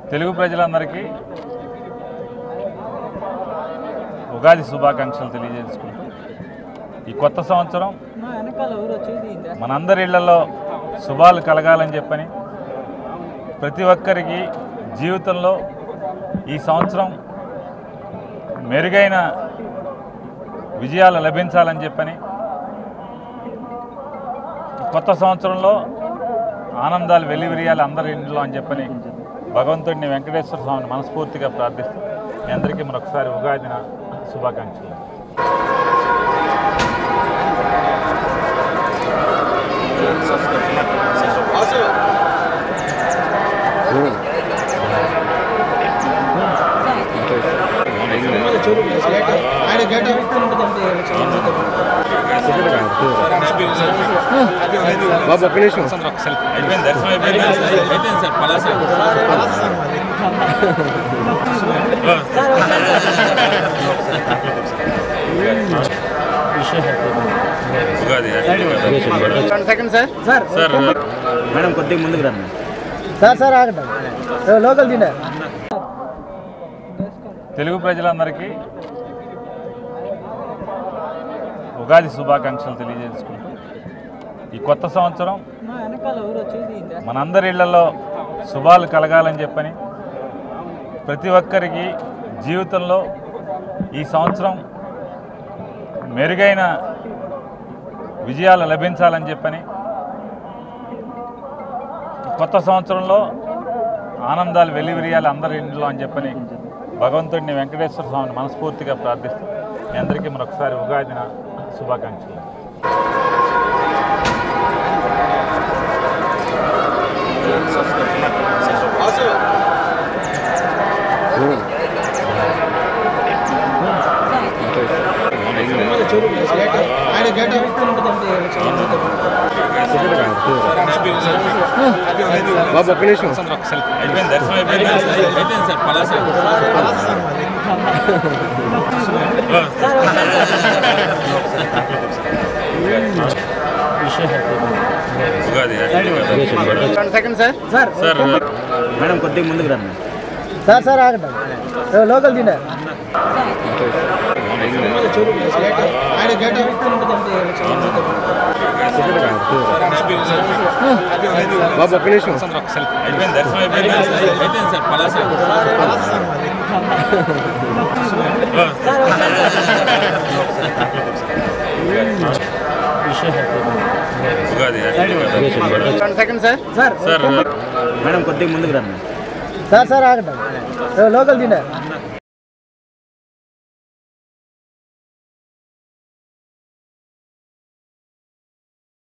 తెలుగు ప్రజలందరికీ ఉగాది శుభాకాంక్షలు తెలియజేసుకుంటూ ఈ కొత్త సంవత్సరం నా వెనకాల ఎవరు వచ్చేది ఇందా? మనందరి ఇళ్లలో శుభాలు కలగాలని చెప్పని ప్రతి ఒక్కరికి జీవితంలో ఈ సంవత్సరం మెరుగైన విజయాలు లభించాలని చెప్పని ఈ కొత్త సంవత్సరంలో ఆనందాలు వెల్లివిరియాలి అందరి ఇంట్లో అని చెప్పని భగవంతుడిని వెంకటేశ్వర స్వామిని మనస్ఫూర్తిగా ప్రార్థిస్తూ మీ అందరికీ మరొకసారి ఉగాదిన శుభాకాంక్షలు ఆయన గేట్ ఉంటుందంటే బాబు ఒక్క నిమిషం అయిపోయింది దర్శనం అయిపోయింది Ugadi one second sir sir sir madam కొద్దిగా ముందుకు రండి సార్ సార్ ఆగండి ఏ, లోకల్ తినే తెలుగు ప్రజలందరికీ ఉగాది శుభాకాంక్షలు తెలియజేసుకుంటూ ఈ కొత్త సంవత్సరం నా వెనకాల ఎవరు వచ్చేది ఇందా? మనందరి ఇళ్లలో శుభాలు కలగాలని చెప్పని ప్రతి ఒక్కరికి జీవితంలో ఈ సంవత్సరం మెరుగైన విజయాలు లభించాలని చెప్పని ఈ కొత్త సంవత్సరంలో ఆనందాలు వెల్లివిరియాలి అందరి ఇంట్లో అని చెప్పని భగవంతుడిని వెంకటేశ్వర స్వామిని మనస్ఫూర్తిగా ప్రార్థిస్తూ మీ అందరికీ మరొకసారి ఉగాదిన శుభాకాంక్షలు ఆయన గేట్ ఉంటుందంటే బాబు ఒక్క నిమిషం అయిపోయింది దర్శనం అయిపోయింది Ugadi one second sir sir sir madam కొద్దిగా ముందుకు రండి సార్ సార్ ఆగండి ఏ, లోకల్ తినే ఆయన గేట్ ఉంటుందంటే బాబు ఒక్క నిమిషం అయిపోయింది దర్శనం అయిపోయింది Ugadi one second sir sir sir madam కొద్దిగా ముందుకు రండి సార్ సార్ ఆగండి ఏ, లోకల్ తినే